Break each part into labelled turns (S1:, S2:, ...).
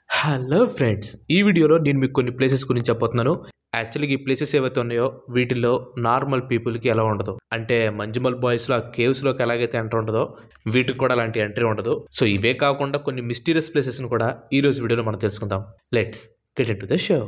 S1: hello friends ఈ వీడియోలో నేను మీకు కొన్ని ప్లేసెస్ గురించి చెప్పబోతున్నాను యాక్చువల్గా ఈ ప్లేసెస్ ఏవైతే ఉన్నాయో వీటిల్లో నార్మల్ పీపుల్కి ఎలా ఉండదు అంటే మంజుమల్ బాయ్స్లో ఆ కేవ్స్లోకి ఎలాగైతే ఎంటర్ ఉండదో వీటికి కూడా అలాంటి ఎంట్రీ ఉండదు సో ఇవే కాకుండా కొన్ని మిస్టీరియస్ ప్లేసెస్ని కూడా ఈ రోజు వీడియోలో మనం తెలుసుకుందాం let's get in to the show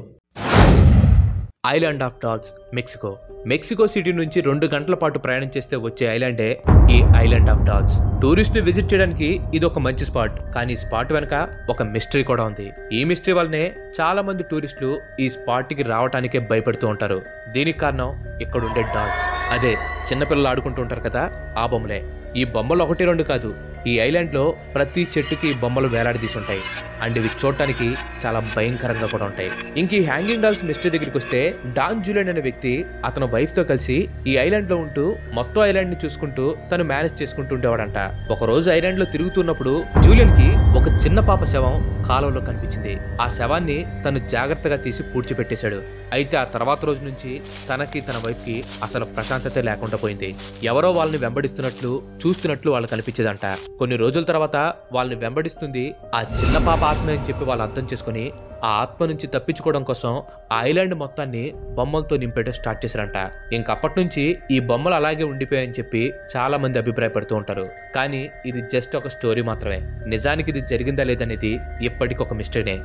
S1: island of dolls Mexico Mexico city నుంచి రెండు గంటల పాటు ప్రయాణం చేస్తే వచ్చే ఐలాండే ఈ ఐలాండ్ ఆఫ్ డాల్స్ టూరిస్ట్ ని విజిట్ చేయడానికి ఇది ఒక మంచి స్పాట్ కానీ ఈ స్పాట్ వెనక ఒక మిస్టరీ కూడా ఉంది ఈ మిస్టరీ వల్లనే చాలా మంది టూరిస్టులు ఈ స్పాట్ కి రావటానికే భయపడుతూ ఉంటారు దీనికి కారణం ఇక్కడ ఉండే డాల్స్ అదే చిన్నపిల్లలు ఆడుకుంటూ ఉంటారు కదా ఆ బొమ్మలే ఈ బొమ్మలు ఒకటి రెండు కాదు ఈ ఐలాండ్ లో ప్రతి చెట్టుకి ఈ బొమ్మలు వేలాడదీసి ఉంటాయి అండ్ ఇవి చూడటానికి చాలా భయంకరంగా కూడా ఉంటాయి ఇంక ఈ హ్యాంగింగ్ డాల్స్ మిస్టర్ దగ్గరికి వస్తే డాన్ జూలియన్ అనే వ్యక్తి అతని వైఫ్ తో కలిసి ఈ ఐలాండ్ లో ఉంటూ మొత్తం ఐలాండ్ ని చూసుకుంటూ తను మేనేజ్ చేసుకుంటూ ఉండేవాడంట ఒక రోజు ఐలాండ్ లో తిరుగుతున్నప్పుడు జూలియన్ కి ఒక చిన్న పాప శవం కాలువలో కనిపించింది ఆ శవాన్ని తను జాగ్రత్తగా తీసి పూడ్చిపెట్టేశాడు అయితే ఆ తర్వాత రోజు నుంచి తనకి తన వైఫ్ కి అసలు ప్రశాంతత లేకుండా పోయింది ఎవరో వాళ్ళని వెంబడిస్తున్నట్లు చూస్తున్నట్లు వాళ్ళు కనిపించేదంట కొన్ని రోజుల తర్వాత వాళ్ళని వెంబడిస్తుంది ఆ చిన్న పాప ఆత్మ అని చెప్పి వాళ్ళు అర్థం చేసుకుని ఆ ఆత్మ నుంచి తప్పించుకోవడం కోసం ఆ ఐలాండ్ మొత్తాన్ని బొమ్మలతో నింపేయడం స్టార్ట్ చేశారంట ఇంకప్పటి నుంచి ఈ బొమ్మలు అలాగే ఉండిపోయాయని చెప్పి చాలా మంది అభిప్రాయపడుతూ ఉంటారు కానీ ఇది జస్ట్ ఒక స్టోరీ మాత్రమే నిజానికి ఇది జరిగిందా లేదనేది ఇప్పటికి ఒక మిస్టరీనే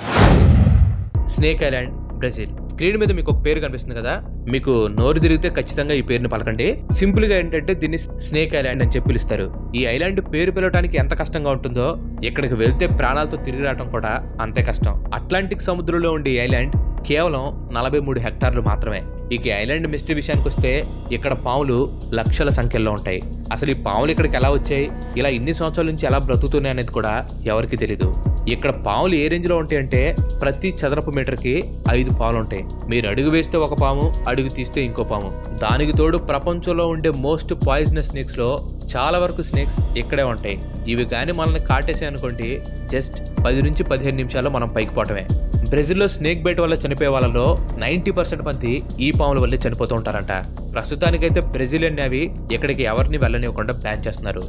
S1: స్నేక్ ఐలాండ్ బ్రెజిల్ స్క్రీన్ మీద మీకు ఒక పేరు కనిపిస్తుంది కదా మీకు నోరు తిరిగితే ఖచ్చితంగా ఈ పేరుని పలకండి సింపుల్ గా ఏంటంటే దీన్ని స్నేక్ ఐలాండ్ అని చెప్పి పిలుస్తారు ఈ ఐలాండ్ పేరు పిలవడానికి ఎంత కష్టంగా ఉంటుందో ఇక్కడికి వెళ్తే ప్రాణాలతో తిరిగి రావడం కూడా అంతే కష్టం అట్లాంటిక్ సముద్రంలో ఉండే ఈ ఐలాండ్ కేవలం నలభై మూడు హెక్టార్లు మాత్రమే ఇక ఈ ఐలాండ్ మిస్టరీ విషయానికి వస్తే ఇక్కడ పాములు లక్షల సంఖ్యలో ఉంటాయి అసలు ఈ పాములు ఇక్కడికి ఎలా వచ్చాయి ఇలా ఇన్ని సంవత్సరాల నుంచి ఎలా బ్రతుకుతున్నాయి అనేది కూడా ఎవరికి తెలీదు ఇక్కడ పాములు ఏ రేంజ్ లో ఉంటాయంటే ప్రతి చదరపు మీటర్ కి ఐదు పాములు ఉంటాయి మీరు అడుగు వేస్తే ఒక పాము అడుగు తీస్తే ఇంకో పాము దానికి తోడు ప్రపంచంలో ఉండే మోస్ట్ పాయిజనస్ స్నేక్స్ లో చాలా వరకు స్నేక్స్ ఇక్కడే ఉంటాయి ఇవి కానీ మనల్ని కాటేసాయి అనుకోండి జస్ట్ పది నుంచి పదిహేను నిమిషాల్లో మనం పైకి పోవటమే బ్రెజిల్లో స్నేక్ బైట్ వల్ల చనిపోయే వాళ్ళలో నైంటీ పర్సెంట్ మంది ఈ పాముల వల్లే చనిపోతూ ఉంటారంట ప్రస్తుతానికైతే బ్రెజిలియన్ నేవీ ఇక్కడికి ఎవరిని వెళ్ళనివ్వకుండా బ్యాన్ చేస్తున్నారు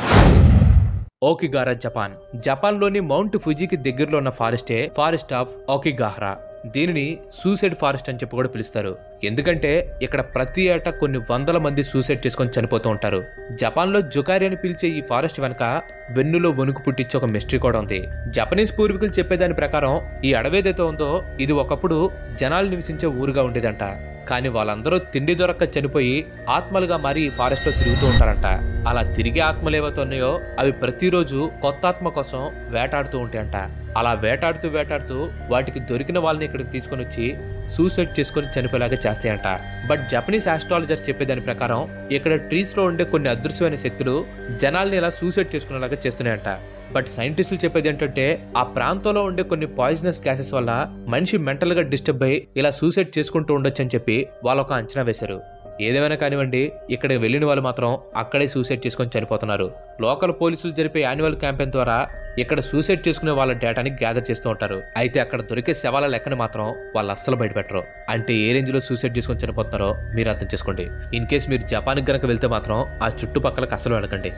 S1: ఓకిగారా జపాన్ జపాన్లోని మౌంట్ ఫుజీకి దగ్గరలో ఉన్న ఫారెస్టే ఫారెస్ట్ ఆఫ్ ఓకిగాహరా దీనిని సూసైడ్ ఫారెస్ట్ అని చెప్పి కూడా పిలుస్తారు ఎందుకంటే ఇక్కడ ప్రతి ఏటా కొన్ని వందల మంది సూసైడ్ చేసుకొని చనిపోతూ ఉంటారు జపాన్లో జుకారి అని పిలిచే ఈ ఫారెస్ట్ వెనక వెన్నులో వణుకు పుట్టించే ఒక మిస్టరీ కూడా ఉంది జపనీస్ పూర్వీకులు చెప్పేదాని ప్రకారం ఈ అడవి ఏదైతే ఉందో ఇది ఒకప్పుడు జనాలు నివసించే ఊరుగా ఉండేదంట కానీ వాళ్ళందరూ తిండి దొరక్క చనిపోయి ఆత్మలుగా మారి ఈ ఫారెస్ట్ లో తిరుగుతూ ఉంటారంట అలా తిరిగే ఆత్మలు ఏవైతే ఉన్నాయో అవి ప్రతిరోజు కొత్త ఆత్మ కోసం వేటాడుతూ ఉంటాయంట అలా వేటాడుతూ వేటాడుతూ వాటికి దొరికిన వాళ్ళని ఇక్కడికి తీసుకొని వచ్చి సూసైడ్ చేసుకొని చనిపోయేలాగా చేస్తాయంట బట్ జపనీస్ ఆస్ట్రాలజర్స్ చెప్పేదాని ప్రకారం ఇక్కడ ట్రీస్ లో ఉండే కొన్ని అదృశ్యమైన శక్తులు జనాల్ని ఇలా సూసైడ్ చేసుకునేలాగా చేస్తున్నాయంట బట్ సైంటిస్టులు చెప్పేది ఏంటంటే ఆ ప్రాంతంలో ఉండే కొన్ని పాయిజనస్ గ్యాసెస్ వల్ల మనిషి మెంటల్ గా డిస్టర్బ్ అయ్యి ఇలా సూసైడ్ చేసుకుంటూ ఉండొచ్చు అని చెప్పి వాళ్ళు ఒక అంచనా వేశారు ఏదేమైనా కానివ్వండి ఇక్కడికి వెళ్ళిన వాళ్ళు మాత్రం అక్కడే సూసైడ్ చేసుకొని చనిపోతున్నారు లోకల్ పోలీసులు జరిపే యాన్యువల్ క్యాంపెయిన్ ద్వారా ఇక్కడ సూసైడ్ చేసుకునే వాళ్ళ డేటాని గ్యాదర్ చేస్తూ ఉంటారు అయితే అక్కడ దొరికే శవాల లెక్కని మాత్రం వాళ్ళు అస్సలు బయటపెట్టరు అంటే ఏ రేంజ్ లో సూసైడ్ చేసుకొని చనిపోతున్నారో మీరు అర్థం చేసుకోండి ఇన్ కేస్ మీరు జపాన్కి గనక వెళ్తే మాత్రం ఆ చుట్టుపక్కలకు అస్సలు వెళ్ళకండి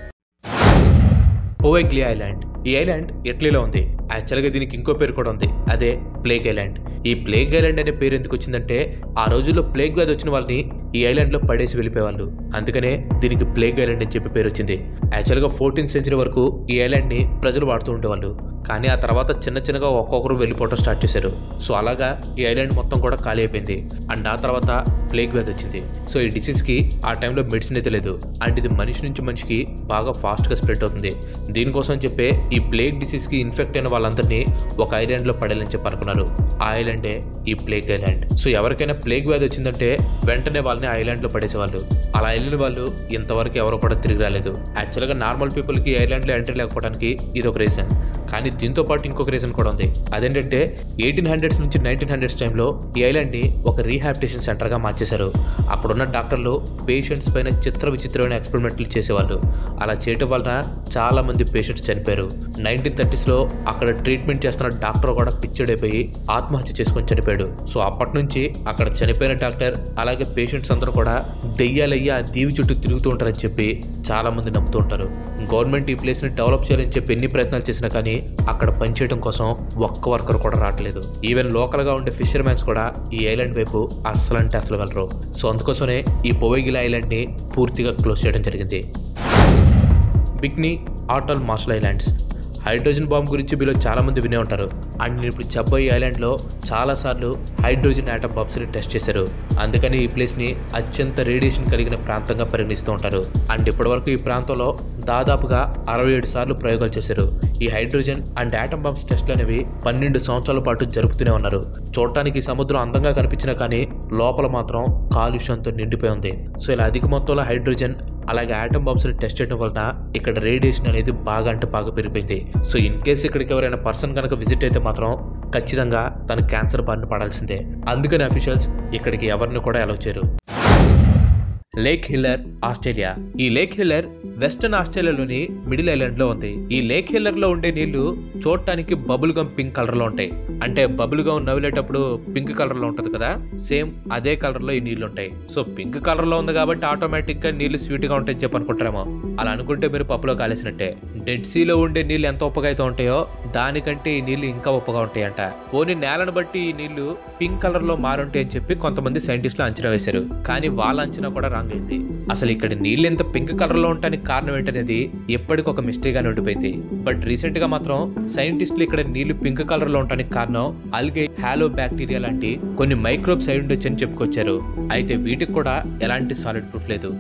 S1: పోవెగ్లీ ఐలాండ్ ఈ ఐలాండ్ ఇటలీలో ఉంది యాక్చువల్గా దీనికి ఇంకో పేరు కూడా ఉంది అదే ప్లేగ్ ఐలాండ్ ఈ ప్లేగ్ ఐలాండ్ అనే పేరు ఎందుకు వచ్చిందంటే ఆ రోజుల్లో ప్లేగ్ వ్యాధి వచ్చిన వాళ్ళని ఈ ఐలాండ్ లో పడేసి వెళ్ళిపోయేవాళ్ళు అందుకనే దీనికి ప్లేగ్ ఐలాండ్ అని చెప్పి పేరు వచ్చింది యాక్చువల్గా ఫోర్టీన్త్ సెంచరీ వరకు ఈ ఐలాండ్ ని ప్రజలు వాడుతూ ఉండేవాళ్ళు కానీ ఆ తర్వాత చిన్న చిన్నగా ఒక్కొక్కరు వెళ్ళిపోవడం స్టార్ట్ చేశారు సో అలాగా ఈ ఐలాండ్ మొత్తం కూడా ఖాళీ అయిపోయింది అండ్ ఆ తర్వాత ప్లేగ్ వ్యాధి వచ్చింది సో ఈ డిసీజ్ కి ఆ టైంలో మెడిసిన్ అయితే లేదు అండ్ ఇది మనిషి నుంచి మనిషికి బాగా ఫాస్ట్ గా స్ప్రెడ్ అవుతుంది దీనికోసం చెప్పే ఈ ప్లేగ్ డిసీజ్ కి ఇన్ఫెక్ట్ అయిన వాళ్ళందరినీ ఒక ఐలాండ్ లో పడేయాలని చెప్పి అనుకున్నారు ఆ ఐలాండే ఈ ప్లేగ్ ఐలాండ్ సో ఎవరికైనా ప్లేగ్ వ్యాధి వచ్చిందంటే వెంటనే వాళ్ళని ఐలాండ్ లో పడేసేవాళ్ళు అలా వెళ్ళిన వాళ్ళు ఇంతవరకు ఎవరు కూడా తిరిగి రాలేదు యాక్చువల్గా నార్మల్ పీపుల్ కి ఐలాండ్ లో ఎంట్రీ లేకపోవడానికి ఇది ఒక రీజన్ కానీ దీంతో పాటు ఇంకొక రీజన్ కూడా ఉంది అదేంటంటే ఎయిటీన్ హండ్రెడ్స్ నుంచి నైన్టీన్ హండ్రెడ్స్ టైంలో ఈ ఐలాండ్ ని ఒక రీహాబిటేషన్ సెంటర్ గా మార్చేశారు అక్కడున్న డాక్టర్లు పేషెంట్స్ పైన చిత్ర విచిత్రమైన ఎక్స్పెరిమెంట్లు చేసేవాళ్ళు అలా చేయటం వలన చాలా మంది పేషెంట్స్ చనిపోయారు నైన్టీన్ థర్టీస్ లో అక్కడ ట్రీట్మెంట్ చేస్తున్న డాక్టర్ కూడా పిచ్చడైపోయి ఆత్మహత్య చేసుకొని చనిపోయాడు సో అప్పటి నుంచి అక్కడ చనిపోయిన డాక్టర్ అలాగే పేషెంట్స్ అందరూ కూడా దెయ్యాలయ్యి ఆ దీవి చుట్టూ తిరుగుతూ ఉంటారని చెప్పి చాలా మంది నమ్ముతూ ఉంటారు గవర్నమెంట్ ఈ ప్లేస్ ని డెవలప్ చేయాలని చెప్పి ఎన్ని ప్రయత్నాలు చేసినా కానీ అక్కడ పనిచేయడం కోసం ఒక్క వర్కర్ కూడా రావట్లేదు ఈవెన్ లోకల్గా ఉండే ఫిషర్మెన్స్ కూడా ఈ ఐలాండ్ వైపు అస్సలు అంటే అసలు వెళ్ళరు సో అందుకోసమే ఈ పొవైగిల్ ఐలాండ్ని పూర్తిగా క్లోజ్ చేయడం జరిగింది bikini atoll Marshall islands hydrogen bomb గురించి మీలో చాలా మంది వినే ఉంటారు అండ్ నేను ఇప్పుడు చెప్పబోయే ఐలాండ్లో చాలాసార్లు హైడ్రోజన్ ఆటమ్ బాంబ్స్ని టెస్ట్ చేశారు అందుకని ఈ ప్లేస్ని అత్యంత రేడియేషన్ కలిగిన ప్రాంతంగా పరిగణిస్తూ ఉంటారు అండ్ ఇప్పటివరకు ఈ ప్రాంతంలో దాదాపుగా అరవై ఏడు సార్లు ప్రయోగాలు చేశారు ఈ హైడ్రోజన్ అండ్ ఆటమ్ బాంబ్స్ టెస్ట్లు అనేవి పన్నెండు సంవత్సరాల పాటు జరుపుతూనే ఉన్నారు చూడటానికి ఈ సముద్రం అందంగా కనిపించినా కానీ లోపల మాత్రం కాలుష్యంతో నిండిపోయి ఉంది సో ఇలా అధిక మొత్తంలో హైడ్రోజన్ అలాగే ఆటమ్ బాంబ్స్ని టెస్ట్ చేయడం వలన ఇక్కడ రేడియేషన్ అనేది బాగా అంటే బాగా పెరిగిపోయింది సో ఇన్ కేస్ ఇక్కడికి ఎవరైనా పర్సన్ కనుక విజిట్ అయితే మాత్రం ఖచ్చితంగా తను క్యాన్సర్ బారిన పడాల్సిందే అందుకని అఫీషియల్స్ ఇక్కడికి ఎవరిని కూడా అలౌ చేయరు లేక్ హిల్లర్ ఆస్ట్రేలియా ఈ లేక్ హిల్లర్ వెస్టర్న్ ఆస్ట్రేలియాలోని మిడిల్ ఐలాండ్ లో ఉంది ఈ లేక్ హిల్లర్ లో ఉండే నీళ్లు చూడటానికి బబుల్ గమ్ పింక్ కలర్ లో ఉంటాయి అంటే బబుల్ గమ్ నవ్వులేటప్పుడు పింక్ కలర్ లో ఉంటది కదా సేమ్ అదే కలర్ లో ఈ నీళ్లు ఉంటాయి సో పింక్ కలర్ లో ఉంది కాబట్టి ఆటోమేటిక్ గా నీళ్లు స్వీట్ గా ఉంటాయని చెప్పి అనుకుంటారేమో అలా అనుకుంటే మీరు పప్పులో కాలేసినట్టే డెడ్ సీలో ఉండే నీళ్లు ఎంత ఉప్పగా అయితే ఉంటాయో దానికంటే ఈ నీళ్లు ఇంకా ఉప్పగా ఉంటాయంట పోనీ నేలను బట్టి ఈ నీళ్లు పింక్ కలర్ లో మారుంటాయి అని చెప్పి కొంతమంది సైంటిస్టులు అంచనా వేశారు కానీ వాళ్ళ అంచనా కూడా రాంగ్ అయింది అసలు ఇక్కడ నీళ్ళు ఎంత పింక్ కలర్ లో ఉండడానికి కారణం ఏంటనేది ఎప్పటికీ ఒక మిస్టరీగానే ఉండిపోయింది బట్ రీసెంట్ గా మాత్రం సైంటిస్టులు ఇక్కడ నీళ్లు పింక్ కలర్ లో ఉండడానికి కారణం అల్గే హాలో బ్యాక్టీరియా లాంటి కొన్ని మైక్రోబ్స్ అయి ఉండొచ్చని చెప్పుకొచ్చారు అయితే వీటికి కూడా ఎలాంటి సాలిడ్ ప్రూఫ్ లేదు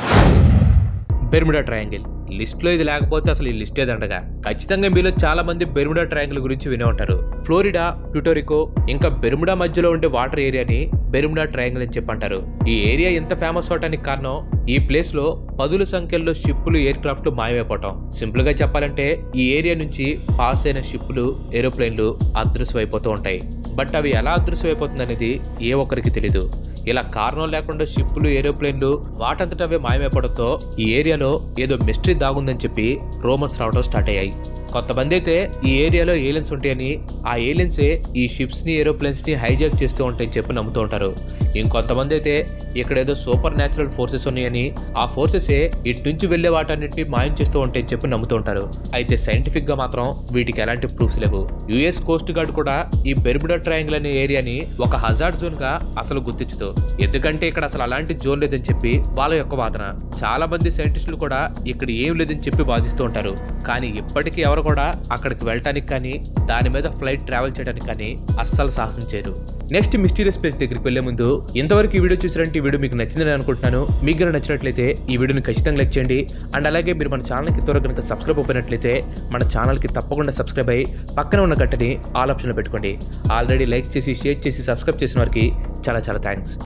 S1: బెర్ముడా ట్రయాంగిల్ లిస్ట్లో ఇది లేకపోతే అసలు ఈ లిస్ట్ ఏదండగా ఖచ్చితంగా మీలో చాలా మంది బెర్ముడా ట్రయాంగిల్ గురించి వినే ఉంటారు ఫ్లోరిడా ప్యూటోరికో ఇంకా బెర్ముడా మధ్యలో ఉండే వాటర్ ఏరియాని బెర్ముడా ట్రయాంగిల్ అని చెప్పంటారు ఈ ఏరియా ఎంత ఫేమస్ అవడానికి కారణం ఈ ప్లేస్ లో పదుల సంఖ్యలో షిప్పులు ఎయిర్ క్రాఫ్ట్లు మాయమైపోవటం సింపుల్ గా చెప్పాలంటే ఈ ఏరియా నుంచి పాస్ అయిన షిప్పులు ఏరోప్లేన్లు అదృశ్యమైపోతూ ఉంటాయి బట్ అవి ఎలా అదృశ్యమైపోతుంది అనేది ఏ ఒక్కరికి తెలీదు ఇలా కారణం లేకుండా షిప్పులు ఏరోప్లేన్లు వాటంతట అవే మాయమైపోవడంతో ఈ ఏరియాలో ఏదో మిస్టరీ దాగుందని చెప్పి రోమన్స్ రావడం స్టార్ట్ అయ్యాయి కొంతమంది అయితే ఈ ఏరియాలో ఏలియన్స్ ఉంటాయని ఆ ఏలియన్సే ఈ షిప్స్ ని ఏరోప్లేన్స్ ని హైజాక్ చేస్తూ ఉంటాయని చెప్పి నమ్ముతూ ఉంటారు ఇంకొంతమంది అయితే ఇక్కడ ఏదో సూపర్ న్యాచురల్ ఫోర్సెస్ ఉన్నాయని ఆ ఫోర్సెసే ఇటు నుంచి వెళ్లే వాటన్నిటిని మాయం చేస్తూ ఉంటాయని చెప్పి నమ్ముతూ ఉంటారు అయితే సైంటిఫిక్ గా మాత్రం వీటికి ఎలాంటి ప్రూఫ్స్ లేవు యుఎస్ కోస్ట్ గార్డ్ కూడా ఈ బెర్ముడా ట్రయాంగిల్ అనే ఏరియాని ఒక హజార్డ్ జోన్ గా అసలు గుర్తించదు ఎందుకంటే ఇక్కడ అసలు అలాంటి జోన్ లేదని చెప్పి వాళ్ళ యొక్క వాదన చాలా మంది సైంటిస్టులు కూడా ఇక్కడ ఏం లేదని చెప్పి వాదిస్తూ ఉంటారు కానీ ఇప్పటికీ ఎవరు కూడా అక్కడికి వెళ్ళటానికి కానీ దాని మీద ఫ్లైట్ ట్రావెల్ చేయడానికి కానీ అస్సలు సాహసం చేయరు నెక్స్ట్ మిస్టీరియస్ ప్లేస్ దగ్గరికి వెళ్లే ముందు ఇంతవరకు ఈ వీడియో చూసారంటే ఈ వీడియో మీకు నచ్చిందని అనుకుంటున్నాను మీకు కనుక నచ్చినట్లయితే ఈ వీడియోని ఖచ్చితంగా లైక్ చేయండి అండ్ అలాగే మీరు మన ఛానల్కి ఇంతవరకు కనుక సబ్స్క్రైబ్ అయిపోయినట్లయితే మన ఛానల్కి తప్పకుండా సబ్స్క్రైబ్ అయ్యి పక్కన ఉన్న గంటని ఆల్ ఆప్షన్లో పెట్టుకోండి ఆల్రెడీ లైక్ చేసి షేర్ చేసి సబ్స్క్రైబ్ చేసిన వారికి చాలా చాలా థ్యాంక్స్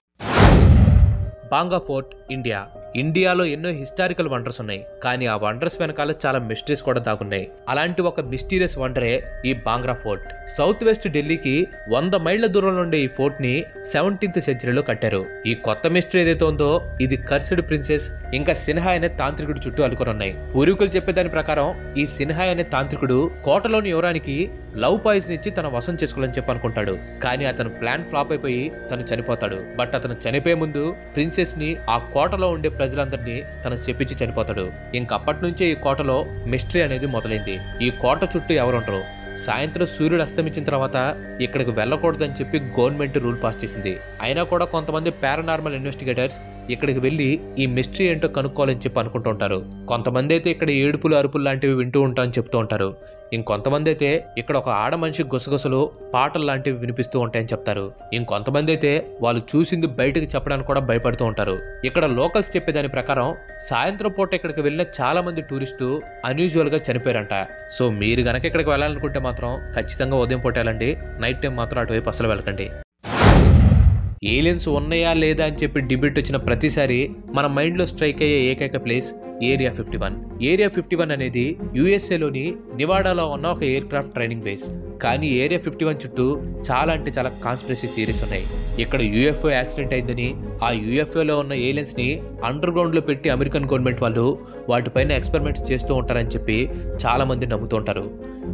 S1: బాంగా ఫోర్ట్ ఇండియా ఇండియాలో ఎన్నో హిస్టారికల్ వండర్స్ ఉన్నాయి కానీ ఆ వండర్స్ వెనకాల చాలా మిస్టరీస్ కూడా దాగున్నాయి అలాంటి ఒక మిస్టీరియస్ వండరే ఈ బాంగ్రా ఫోర్ట్ సౌత్ వెస్ట్ ఢిల్లీకి వంద మైళ్ళ దూరంలో ఉండే ఈ ఫోర్ట్ ని సెవెంటీన్త్ సెంచరీలో కట్టారు ఈ కొత్త మిస్టరీ ఏదైతే ఉందో ఇది కర్సిడ్ ప్రిన్సెస్ ఇంకా సిన్హా అనే తాంత్రికుడు చుట్టూ అలుకొని ఉన్నాయి పూర్వీకులు చెప్పేదాని ప్రకారం ఈ సిన్హా అనే తాంత్రికుడు కోటలోని యువరానికి లవ్ పాయిజన్ ఇచ్చి తన వశం చేసుకోవాలని చెప్పి అనుకుంటాడు కానీ అతను ప్లాన్ ఫ్లాప్ అయిపోయి తను చనిపోతాడు బట్ అతను చనిపోయే ముందు ప్రిన్సెస్ ని ఆ కోటలో ఉండే ప్రజలందరినీ తను చెప్పించి చనిపోతాడు ఇంకప్పటి నుంచే ఈ కోటలో మిస్టరీ అనేది మొదలైంది ఈ కోట చుట్టూ ఎవరుంటారు సాయంత్రం సూర్యుడు అస్తమించిన తర్వాత ఇక్కడికి వెళ్ళకూడదని చెప్పి గవర్నమెంట్ రూల్ పాస్ చేసింది అయినా కూడా కొంతమంది పారానార్మల్ ఇన్వెస్టిగేటర్స్ ఇక్కడికి వెళ్ళి ఈ మిస్టరీ ఏంటో కనుక్కోవాలని చెప్పి అనుకుంటూ ఉంటారు కొంతమంది అయితే ఇక్కడ ఏడుపులు అరుపులు లాంటివి వింటూ ఉంటామని చెప్తూ ఉంటారు ఇంకొంతమంది అయితే ఇక్కడ ఒక ఆడ మనిషి గుసగుసలు పాటలు లాంటివి వినిపిస్తూ ఉంటాయని చెప్తారు ఇంకొంతమంది అయితే వాళ్ళు చూసింది బయటకు చెప్పడానికి కూడా భయపడుతూ ఉంటారు ఇక్కడ లోకల్స్ చెప్పేదాని ప్రకారం సాయంత్రం పూట ఇక్కడికి వెళ్ళిన చాలా మంది టూరిస్టు అన్యూజువల్ గా చనిపోయారంట సో మీరు గనక ఇక్కడికి వెళ్ళాలనుకుంటే మాత్రం ఖచ్చితంగా ఉదయం పూట వెళ్ళండి నైట్ టైం మాత్రం అటువైపు అసలు వెళ్ళకండి ఏలియన్స్ ఉన్నాయా లేదా అని చెప్పి డిబేట్ వచ్చిన ప్రతిసారి మన మైండ్లో స్ట్రైక్ అయ్యే ఏకైక place area fifty one area fifty one అనేది యుఎస్ఏలోని నివాడాలో ఉన్న ఒక ఎయిర్ క్రాఫ్ట్ ట్రైనింగ్ బేస్ కానీ ఏరియా ఫిఫ్టీ వన్ చుట్టూ చాలా అంటే చాలా కాన్స్పిరసీ థియరీస్ ఉన్నాయి ఇక్కడ యూఎఫ్ఓ యాక్సిడెంట్ అయిందని ఆ యూఎఫ్ఓలో ఉన్న ఏలియన్స్ ని అండర్ గ్రౌండ్ లో పెట్టి అమెరికన్ గవర్నమెంట్ వాళ్ళు వాటిపైన ఎక్స్పెరిమెంట్స్ చేస్తూ ఉంటారని చెప్పి చాలా మంది నమ్ముతూ ఉంటారు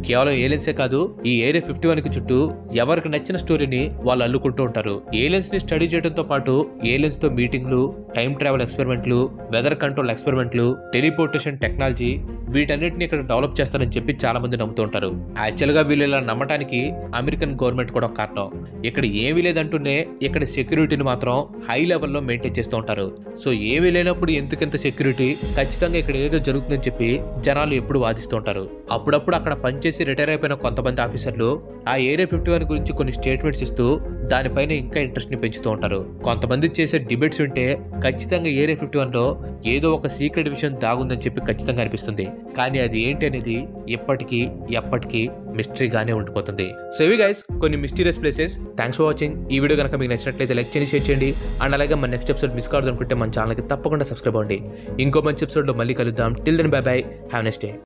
S1: కేవలం ఏలియన్సే కాదు ఈ ఏరియా ఫిఫ్టీ వన్ కి చుట్టూ ఎవరికి నచ్చిన స్టోరీని వాళ్ళు అల్లుకుంటూ ఉంటారు ఏలియన్స్ ని స్టడీ చేయడంతో పాటు ఏలియన్స్ తో మీటింగ్లు టైం ట్రావెల్ ఎక్స్పెరిమెంట్లు వెదర్ కంట్రోల్ ఎక్స్పెరిమెంట్లు టెలిపోర్టేషన్ టెక్నాలజీ వీటన్నిటిని ఇక్కడ డెవలప్ చేస్తారని చెప్పి చాలా మంది నమ్ముతూ ఉంటారు యాక్చువల్ గా వీళ్ళు ఇలా నమ్మటానికి అమెరికన్ గవర్నమెంట్ కూడా ఒక కారణం ఇక్కడ ఏమీ లేదంటూనే ఇక్కడ సెక్యూరిటీని మాత్రం హై లెవెల్లో మెయింటైన్ చేస్తూ ఉంటారు సో ఏమీ లేనప్పుడు ఎందుకంత సెక్యూరిటీ ఖచ్చితంగా ఇక్కడ ఏదో జరుగుతుందని చెప్పి జనాలు ఎప్పుడు వాదిస్తూ ఉంటారు అప్పుడప్పుడు అక్కడ పనిచేసి రిటైర్ అయిపోయిన కొంతమంది ఆఫీసర్లు ఆ ఏరియా ఫిఫ్టీ వన్ గురించి కొన్ని స్టేట్మెంట్స్ ఇస్తూ దానిపైన ఇంకా ఇంట్రెస్ట్ ని పెంచుతూ ఉంటారు కొంతమంది చేసే డిబేట్స్ వింటే ఖచ్చితంగా ఏరియా ఫిఫ్టీ వన్ లో ఏదో ఒక సీక్రెట్ విషయం దాగుందని చెప్పి ఖచ్చితంగా అనిపిస్తుంది కానీ అది ఏంటి అనేది ఎప్పటికీ ఎప్పటికీ మిస్టరీగానే ఉండిపోతుంది సో ఇవి గైస్ కొన్ని mysterious places thanks for watching ఈ వీడియో కనుక మీకు నచ్చినట్లయితే లైక్ చేయండి షేర్ చేయండి అండ్ అలాగే మన నెక్స్ట్ ఎపిసోడ్ మిస్ కావద్దు అనుకుంటే మన ఛానల్కి తప్పకుండా సబ్స్క్రైబ్ అవ్వండి ఇంకో మంచి ఎపిసోడ్లో మళ్ళీ కలుద్దాం till then bye bye have next day